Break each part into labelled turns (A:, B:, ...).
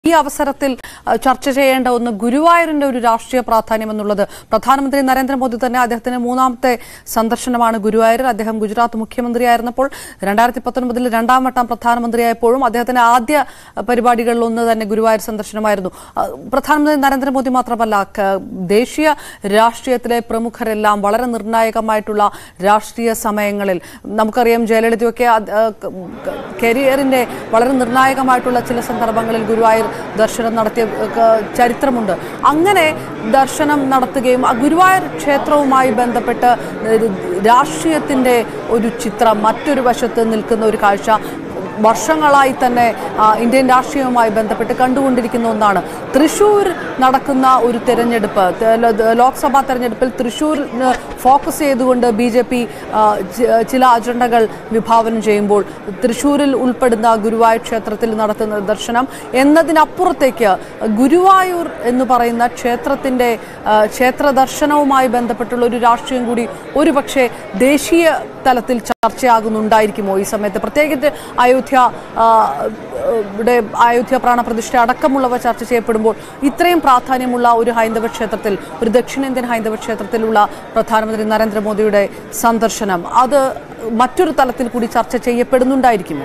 A: ഈ അവസരത്തിൽ അഹ്, ചർച്ച ചെയ്യേണ്ട ഒന്ന് ഗുരുവായൂരിന്റെ ഒരു രാഷ്ട്രീയ പ്രാധാന്യം എന്നുള്ളത് പ്രധാനമന്ത്രി നരേന്ദ്രമോദി തന്നെ അദ്ദേഹത്തിന്റെ മൂന്നാമത്തെ സന്ദർശനമാണ് ഗുരുവായൂരിൽ അദ്ദേഹം ഗുജറാത്ത് മുഖ്യമന്ത്രിയായിരുന്നപ്പോൾ രണ്ടായിരത്തി പത്തൊൻപതിൽ രണ്ടാം വട്ടം പ്രധാനമന്ത്രിയായപ്പോഴും അദ്ദേഹത്തിന്റെ ആദ്യ അഹ്, പരിപാടികളിൽ ഒന്ന് തന്നെ ഗുരുവായൂർ സന്ദർശനമായിരുന്നു അഹ്, പ്രധാനമന്ത്രി നരേന്ദ്രമോദി മാത്രമല്ല ക- ദേശീയ രാഷ്ട്രീയത്തിലെ പ്രമുഖരെല്ലാം വളരെ നിർണായകമായിട്ടുള്ള രാഷ്ട്രീയ സമയങ്ങളിൽ നമുക്കറിയാം ജയലളിതയൊക്കെ അത്, അഹ്, ക- ക- കരിയറിന്റെ വളരെ നിർണായകമായിട്ടുള്ള ചില സന്ദർഭങ്ങളിൽ ഗുരുവായൂർ ദർശനം നടത്തിയ അഹ്, ക- ചരിത്രമുണ്ട് അങ്ങനെ ദർശനം നടത്തുകയും ആ ഗുരുവായൂർ ക്ഷേത്രവുമായി ബന്ധപ്പെട്ട് ഒരു രാഷ്ട്രീയത്തിന്റെ ഒരു ചിത്രം മറ്റൊരു വശത്ത് നിൽക്കുന്ന ഒരു കാഴ്ച വർഷങ്ങളായി തന്നെ ആ, ഇന്ത്യൻ രാഷ്ട്രീയവുമായി ബന്ധപ്പെട്ട് കണ്ടുകൊണ്ടിരിക്കുന്ന ഒന്നാണ് തൃശൂർ നടക്കുന്ന ഒരു തെരഞ്ഞെടുപ്പ് ത- ലോ- ലോക്സഭാ തെരഞ്ഞെടുപ്പിൽ തൃശൂർ ഫോക്കസ് ചെയ്തുകൊണ്ട് ബി ജെ പി ചില അജണ്ടകൾ വിഭാവനം ചെയ്യുമ്പോൾ തൃശൂരിൽ ഉൾപ്പെടുന്ന ഗുരുവായൂർ ക്ഷേത്രത്തിൽ നടത്തുന്ന ദർശനം എന്നതിനപ്പുറത്തേക്ക് ഗുരുവായൂർ എന്ന് പറയുന്ന ക്ഷേത്രത്തിന്റെ ആ, ക്ഷേത്ര ദർശനവുമായി ബന്ധപ്പെട്ടുള്ള ഒരു രാഷ്ട്രീയം കൂടി ഒരുപക്ഷെ ദേശീയ തലത്തിൽ ചർച്ചയാകുന്നുണ്ടായിരിക്കുമോ ഈ സമയത്ത് പ്രത്യേകിച്ച് അയോധ്യ ആ, ഇവിടെ അയോധ്യ പ്രാണപ്രതിഷ്ഠ അടക്കമുള്ളവ ചർച്ച ചെയ്യപ്പെടുമ്പോൾ ഇത്രയും പ്രാധാന്യമുള്ള ഒരു ഹൈന്ദവ ക്ഷേത്രത്തിൽ ഒരു ദക്ഷിണേന്ത്യൻ ഹൈന്ദവ ക്ഷേത്രത്തിലുള്ള പ്രധാനമന്ത്രി നരേന്ദ്രമോദിയുടെ സന്ദർശനം അത് മറ്റൊരു തലത്തിൽ കൂടി ചർച്ച ചെയ്യപ്പെടുന്നുണ്ടായിരിക്കുമോ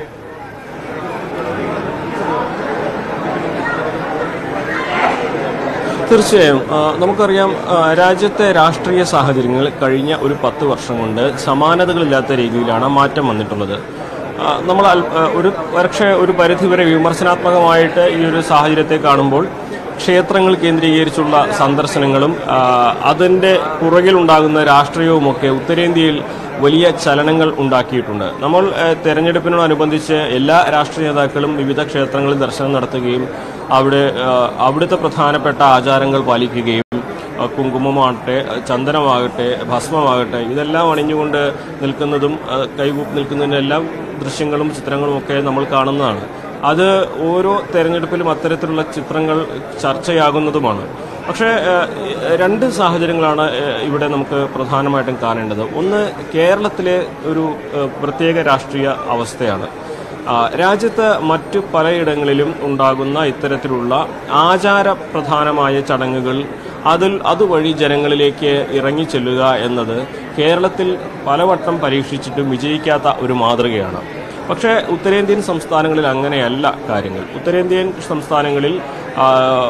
B: തീർച്ചയായും ആ, നമുക്കറിയാം ആ, രാജ്യത്തെ രാഷ്ട്രീയ സാഹചര്യങ്ങൾ കഴിഞ്ഞ ഒരു പത്ത് വർഷം കൊണ്ട് സമാനതകളില്ലാത്ത രീതിയിലാണ് മാറ്റം വന്നിട്ടുള്ളത് ആ, നമ്മൾ അൽ- ആ, ഒരു പക്ഷേ ഒരു പരിധിവരെ വിമർശനാത്മകമായിട്ട് ഈ ഒരു സാഹചര്യത്തെ കാണുമ്പോൾ ക്ഷേത്രങ്ങൾ കേന്ദ്രീകരിച്ചുള്ള സന്ദർശനങ്ങളും ആ, അതിൻ്റെ പുറകിലുണ്ടാകുന്ന രാഷ്ട്രീയവുമൊക്കെ ഉത്തരേന്ത്യയിൽ വലിയ ചലനങ്ങൾ ഉണ്ടാക്കിയിട്ടുണ്ട് നമ്മൾ ആ, തെരഞ്ഞെടുപ്പിനോടനുബന്ധിച്ച് എല്ലാ രാഷ്ട്രീയ നേതാക്കളും വിവിധ ക്ഷേത്രങ്ങളിൽ ദർശനം നടത്തുകയും അവിടെ ആ, അവിടുത്തെ പ്രധാനപ്പെട്ട ആചാരങ്ങൾ പാലിക്കുകയും ആ, കുങ്കുമമാകട്ടെ ചന്ദനമാകട്ടെ ഭസ്മമാകട്ടെ ഇതെല്ലാം അണിഞ്ഞുകൊണ്ട് നിൽക്കുന്നതും ആ, കൈകൂപ്പി നിൽക്കുന്നതിൻ്റെ എല്ലാം ദൃശ്യങ്ങളും ചിത്രങ്ങളും ഒക്കെ നമ്മൾ കാണുന്നതാണ് അത് ഓരോ തെരഞ്ഞെടുപ്പിലും അത്തരത്തിലുള്ള ചിത്രങ്ങൾ ചർച്ചയാകുന്നതുമാണ് പക്ഷേ ആ, ഈ രണ്ട് സാഹചര്യങ്ങളാണ് ആ, ഇവിടെ നമുക്ക് പ്രധാനമായിട്ടും കാണേണ്ടത് ഒന്ന് കേരളത്തിലെ ഒരു ആ, പ്രത്യേക രാഷ്ട്രീയ അവസ്ഥയാണ് ആ, രാജ്യത്ത് മറ്റു പലയിടങ്ങളിലും ഉണ്ടാകുന്ന ഇത്തരത്തിലുള്ള ആചാര പ്രധാനമായ ചടങ്ങുകൾ അതിൽ അതുവഴി ജനങ്ങളിലേക്ക് ഇറങ്ങിച്ചെല്ലുക എന്നത് കേരളത്തിൽ പലവട്ടം പരീക്ഷിച്ചിട്ടും വിജയിക്കാത്ത ഒരു മാതൃകയാണ് പക്ഷേ ഉത്തരേന്ത്യൻ സംസ്ഥാനങ്ങളിൽ അങ്ങനെയല്ല കാര്യങ്ങൾ ഉത്തരേന്ത്യൻ സംസ്ഥാനങ്ങളിൽ ആ,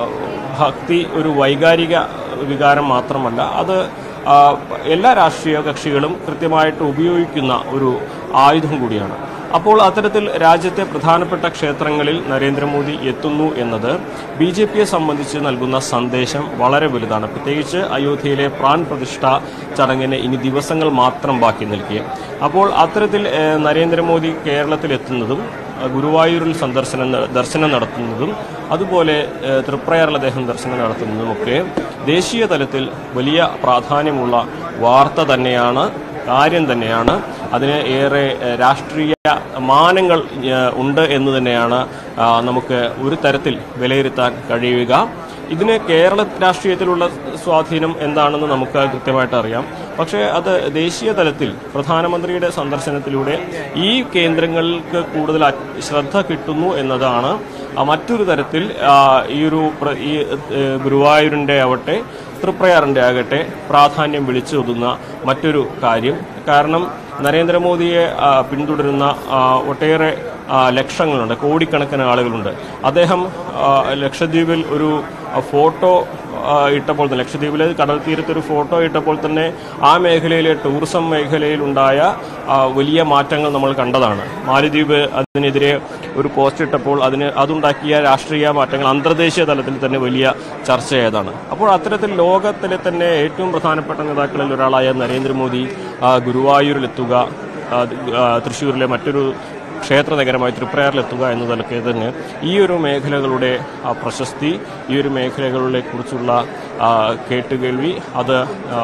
B: ഭക്തി ഒരു വൈകാരിക വികാരം മാത്രമല്ല അത് ആ, എല്ലാ രാഷ്ട്രീയ കക്ഷികളും കൃത്യമായിട്ട് ഉപയോഗിക്കുന്ന ഒരു ആയുധം കൂടിയാണ് അപ്പോൾ അത്തരത്തിൽ രാജ്യത്തെ പ്രധാനപ്പെട്ട ക്ഷേത്രങ്ങളിൽ നരേന്ദ്രമോദി എത്തുന്നു എന്നത് ബി ജെ പിയെ സംബന്ധിച്ച് നൽകുന്ന സന്ദേശം വളരെ വലുതാണ് പ്രത്യേകിച്ച് അയോധ്യയിലെ പ്രാൺ പ്രതിഷ്ഠ ചടങ്ങിന് ഇനി ദിവസങ്ങൾ മാത്രം ബാക്കി നിൽക്കുക അപ്പോൾ അത്തരത്തിൽ ഏഹ്, നരേന്ദ്രമോദി കേരളത്തിൽ എത്തുന്നതും അഹ് ഗുരുവായൂരിൽ സന്ദർശനം ന- ദർശനം നടത്തുന്നതും അതുപോലെ ഏഹ്, തൃപ്രയാറിൽ അദ്ദേഹം ദർശനം നടത്തുന്നതുമൊക്കെ ദേശീയ തലത്തിൽ വലിയ പ്രാധാന്യമുള്ള വാർത്ത തന്നെയാണ് കാര്യം തന്നെയാണ് അതിന് ഏറെ ഏഹ്, രാഷ്ട്രീയ മാനങ്ങൾ ഏഹ്, ഉണ്ട് എന്ന് തന്നെയാണ് ആ, നമുക്ക് ഒരു തരത്തിൽ വിലയിരുത്താൻ കഴിയുക ഇതിന് കേരള രാഷ്ട്രീയത്തിലുള്ള സ്വാധീനം എന്താണെന്ന് നമുക്ക് കൃത്യമായിട്ട് അറിയാം പക്ഷേ അത് ദേശീയ തലത്തിൽ പ്രധാനമന്ത്രിയുടെ സന്ദർശനത്തിലൂടെ ഈ കേന്ദ്രങ്ങൾക്ക് കൂടുതൽ അ- ശ്രദ്ധ കിട്ടുന്നു എന്നതാണ് ആ, മറ്റൊരു തരത്തിൽ ആ, ഈ ഒരു പ്ര- ഈ ഏഹ്, ഗുരുവായൂരിൻ്റെ ആവട്ടെ തൃപ്രയാറിൻ്റെ ആകട്ടെ പ്രാധാന്യം വിളിച്ചോതുന്ന മറ്റൊരു കാര്യം കാരണം നരേന്ദ്രമോദിയെ ആ, പിന്തുടരുന്ന ആ, ഒട്ടേറെ ആ, ലക്ഷങ്ങളുണ്ട് കോടിക്കണക്കിന് ആളുകളുണ്ട് അദ്ദേഹം ആ, ലക്ഷദ്വീപിൽ ഒരു ആ, ഫോട്ടോ ആ, ഇട്ടപ്പോൾ തന്നെ ലക്ഷദ്വീപിലെ കടൽ തീരത്ത് ഒരു ഫോട്ടോ ഇട്ടപ്പോൾ തന്നെ ആ മേഖലയിലെ ടൂറിസം മേഖലയിലുണ്ടായ ആ, വലിയ മാറ്റങ്ങൾ നമ്മൾ കണ്ടതാണ് മാലിദ്വീപ് അതിനെതിരെ ഒരു പോസ്റ്റ് ഇട്ടപ്പോൾ അതിന് അതുണ്ടാക്കിയ രാഷ്ട്രീയ മാറ്റങ്ങൾ അന്തർദേശീയ തലത്തിൽ തന്നെ വലിയ ചർച്ചയായതാണ് അപ്പോൾ അത്തരത്തിൽ ലോകത്തിലെ തന്നെ ഏറ്റവും പ്രധാനപ്പെട്ട നേതാക്കളിൽ ഒരാളായ നരേന്ദ്രമോദി ആ, ഗുരുവായൂരിലെത്തുക ആ, ആ, തൃശ്ശൂരിലെ മറ്റൊരു ക്ഷേത്ര നഗരമായി തൃപ്രയാറിലെത്തുക എന്നതൊക്കെ തന്നെ ഈ ഒരു മേഖലകളുടെ ആ, പ്രശസ്തി ഈ ഒരു മേഖലകളെ കുറിച്ചുള്ള ആ, കേട്ടുകേൾവി അത് ആ,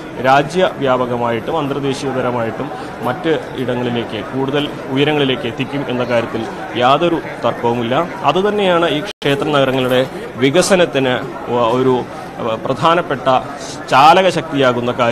B: രാജ്യവ്യാപകമായിട്ടും അന്തർദേശീയപരമായിട്ടും മറ്റ് ഇടങ്ങളിലേക്ക് കൂടുതൽ ഉയരങ്ങളിലേക്ക് എത്തിക്കും എന്ന കാര്യത്തിൽ യാതൊരു തർക്കവുമില്ല അതുതന്നെയാണ് ഈ ക്ഷേത്ര നഗരങ്ങളുടെ വികസനത്തിന് ഒ- ഒരു അഹ് പ്രധാനപ്പെട്ട ചാലക ശക്തിയാകുന്ന കാര്യം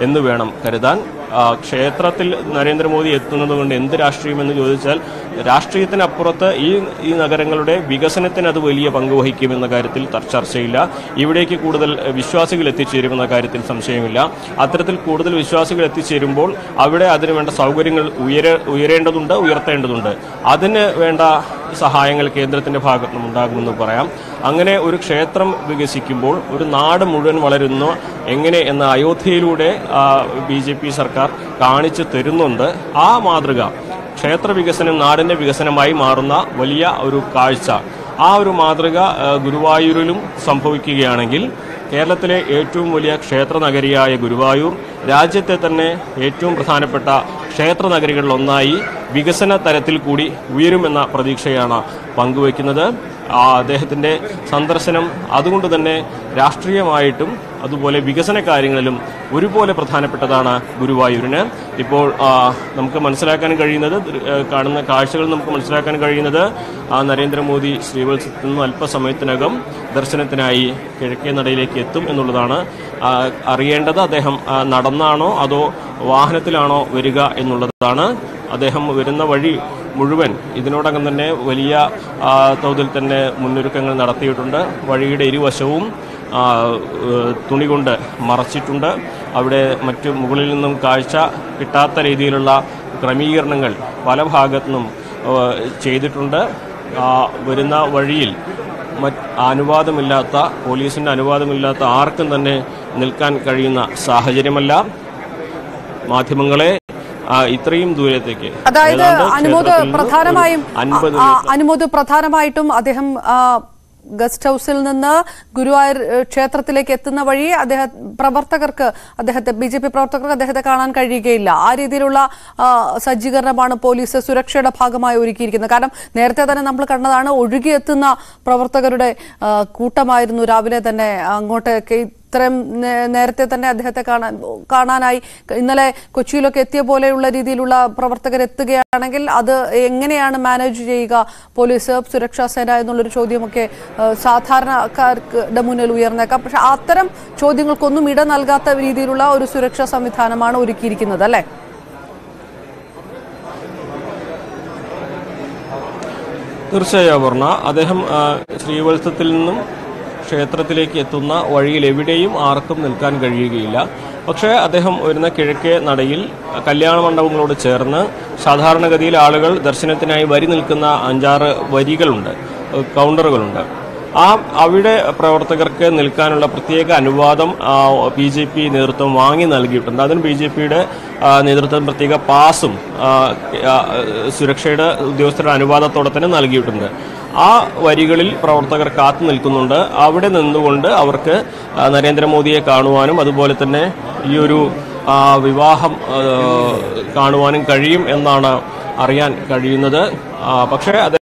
B: എന്ന് വേണം കരുതാൻ ആ, ക്ഷേത്രത്തിൽ നരേന്ദ്രമോദി എത്തുന്നത് കൊണ്ട് എന്ത് രാഷ്ട്രീയം എന്ന് ചോദിച്ചാൽ രാഷ്ട്രീയത്തിനപ്പുറത്ത് ഈ ഈ നഗരങ്ങളുടെ വികസനത്തിന് അത് വലിയ പങ്ക് വഹിക്കുമെന്ന കാര്യത്തിൽ ത- ചർച്ചയില്ല ഇവിടേക്ക് കൂടുതൽ വിശ്വാസികൾ എത്തിച്ചേരുമെന്ന കാര്യത്തിൽ സംശയമില്ല അത്തരത്തിൽ കൂടുതൽ വിശ്വാസികൾ എത്തിച്ചേരുമ്പോൾ അവിടെ അതിന് വേണ്ട സൗകര്യങ്ങൾ ഉയര ഉയരേണ്ടതുണ്ട് ഉയർത്തേണ്ടതുണ്ട് അതിന് വേണ്ട സഹായങ്ങൾ കേന്ദ്രത്തിന്റെ ഭാഗത്തു നിന്നുണ്ടാകുമെന്ന് പറയാം അങ്ങനെ ഒരു ക്ഷേത്രം വികസിക്കുമ്പോൾ ഒരു നാട് മുഴുവൻ വളരുന്നു എങ്ങനെ എന്ന അയോധ്യയിലൂടെ ബി ജെ പി സർക്കാർ കാണിച്ചു തരുന്നുണ്ട് ആ മാതൃക ക്ഷേത്ര വികസനം നാടിന്റെ വികസനമായി മാറുന്ന വലിയ ഒരു കാഴ്ച ആ ഒരു മാതൃക ആ, ഗുരുവായൂരിലും സംഭവിക്കുകയാണെങ്കിൽ കേരളത്തിലെ ഏറ്റവും വലിയ ക്ഷേത്ര നഗരിയായ ഗുരുവായൂർ രാജ്യത്തെ തന്നെ ഏറ്റവും പ്രധാനപ്പെട്ട ക്ഷേത്ര നഗരികളിലൊന്നായി വികസന തരത്തിൽ കൂടി ഉയരുമെന്ന പ്രതീക്ഷയാണ് പങ്കുവയ്ക്കുന്നത് ആ അദ്ദേഹത്തിൻ്റെ സന്ദർശനം അതുകൊണ്ട് തന്നെ രാഷ്ട്രീയമായിട്ടും അതുപോലെ വികസന കാര്യങ്ങളിലും ഒരുപോലെ പ്രധാനപ്പെട്ടതാണ് ഗുരുവായൂരിന് ഇപ്പോൾ ആ, നമുക്ക് മനസ്സിലാക്കാൻ കഴിയുന്നത് ദൃ- ആ, കാണുന്ന കാഴ്ചകൾ നമുക്ക് മനസ്സിലാക്കാൻ കഴിയുന്നത് ആ, നരേന്ദ്രമോദി ശ്രീവത്സത്തിൽ നിന്നും അല്പസമയത്തിനകം ദർശനത്തിനായി കിഴക്കേ നടയിലേക്ക് എത്തും എന്നുള്ളതാണ് ആ, അറിയേണ്ടത് അദ്ദേഹം ആ, നടന്നാണോ അതോ വാഹനത്തിലാണോ വരിക എന്നുള്ളതാണ് അദ്ദേഹം വരുന്ന വഴി മുഴുവൻ ഇതിനോടകം തന്നെ വലിയ ആ, തോതിൽ തന്നെ മുന്നൊരുക്കങ്ങൾ നടത്തിയിട്ടുണ്ട് വഴിയുടെ ഇരുവശവും ആ, ഏഹ്, തുണി കൊണ്ട് മറച്ചിട്ടുണ്ട് അവിടെ മറ്റു മുകളിൽ നിന്നും കാഴ്ച കിട്ടാത്ത രീതിയിലുള്ള ക്രമീകരണങ്ങൾ പല ഭാഗത്തു നിന്നും ഏഹ്, ചെയ്തിട്ടുണ്ട് ആ, വരുന്ന വഴിയിൽ മറ്റ് അനുവാദമില്ലാത്ത പോലീസിന്റെ അനുവാദമില്ലാത്ത ആർക്കും തന്നെ നിൽക്കാൻ കഴിയുന്ന സാഹചര്യമല്ല മാധ്യമങ്ങളെ ആ, ഇത്രയും ദൂരത്തേക്ക്
A: അതായത്
B: ഏതാണ്ട്
A: അനുമോദ്
B: ക്ഷേത്രത്തിൽ നിന്ന് ഒരു
A: പ്രധാനമായും
B: അൻപത്
A: ആ, അനുമോദ് പ്രധാനമായിട്ടും അദ്ദേഹം ആ, ഗസ്റ്റ് ഹൌസിൽ നിന്ന് ഗുരുവായൂർ ഏ, ക്ഷേത്രത്തിലേക്ക് എത്തുന്ന വഴി അദ്ദേഹം പ്രവർത്തകർക്ക് അദ്ദേഹത്തെ ബി ജെ പി പ്രവർത്തകർക്ക് അദ്ദേഹത്തെ കാണാൻ കഴിയുകയില്ല ആ രീതിയിലുള്ള ആ, സജ്ജീകരണമാണ് പോലീസ് സുരക്ഷയുടെ ഭാഗമായി ഒരുക്കിയിരിക്കുന്നത് കാരണം നേരത്തെ തന്നെ നമ്മൾ കണ്ടതാണ് ഒഴുകിയെത്തുന്ന പ്രവർത്തകരുടെ ആ, കൂട്ടമായിരുന്നു രാവിലെ തന്നെ അങ്ങോട്ടേക്ക് ഇത്രയും നേ- നേരത്തെ തന്നെ അദ്ദേഹത്തെ കാണാൻ കാണാനായി ഇന്നലെ കൊച്ചിയിലൊക്കെ എത്തിയ പോലെയുള്ള രീതിയിലുള്ള പ്രവർത്തകർ എത്തുകയാണെങ്കിൽ അത് എങ്ങനെയാണ് മാനേജ് ചെയ്യുക പോലീസ് സുരക്ഷാ സേന എന്നുള്ളൊരു ചോദ്യമൊക്കെ ഏഹ്, സാധാരണക്കാർക്ക് മുന്നിൽ ഉയർന്നേക്കാം പക്ഷെ അത്തരം ചോദ്യങ്ങൾക്കൊന്നും ഇട നൽകാത്ത രീതിയിലുള്ള ഒരു സുരക്ഷാ സംവിധാനമാണ് ഒരുക്കിയിരിക്കുന്നത് അല്ലേ
B: തീർച്ചയായും അപർണ അദ്ദേഹം ആ, ശ്രീവത്സത്തിൽ നിന്നും ക്ഷേത്രത്തിലേക്ക് എത്തുന്ന വഴിയിൽ എവിടെയും ആർക്കും നിൽക്കാൻ കഴിയുകയില്ല പക്ഷേ അദ്ദേഹം വരുന്ന കിഴക്കേ നടയിൽ കല്യാണ മണ്ഡപങ്ങളോട് ചേർന്ന് സാധാരണഗതിയിൽ ആളുകൾ ദർശനത്തിനായി വരി നിൽക്കുന്ന അഞ്ചാറ് വരികളുണ്ട് ഏഹ് കൗണ്ടറുകളുണ്ട് ആ അവിടെ പ്രവർത്തകർക്ക് നിൽക്കാനുള്ള പ്രത്യേക അനുവാദം ബി ജെ പി നേതൃത്വം വാങ്ങി നൽകിയിട്ടുണ്ട് അതിന് ബി ജെ പിയുടെ നേതൃത്വം പ്രത്യേക പാസും ആ, ആ, സുരക്ഷയുടെ ഉദ്യോഗസ്ഥരുടെ അനുവാദത്തോടെ തന്നെ നൽകിയിട്ടുണ്ട് ആ വരികളിൽ പ്രവർത്തകർ കാത്തു നിൽക്കുന്നുണ്ട് അവിടെ നിന്നുകൊണ്ട് അവർക്ക് ആ, നരേന്ദ്രമോദിയെ കാണുവാനും അതുപോലെ തന്നെ ഈ ഒരു ആ, വിവാഹം ആ, കാണുവാനും കഴിയും എന്നാണ് അറിയാൻ കഴിയുന്നത് ആ, പക്ഷേ അത്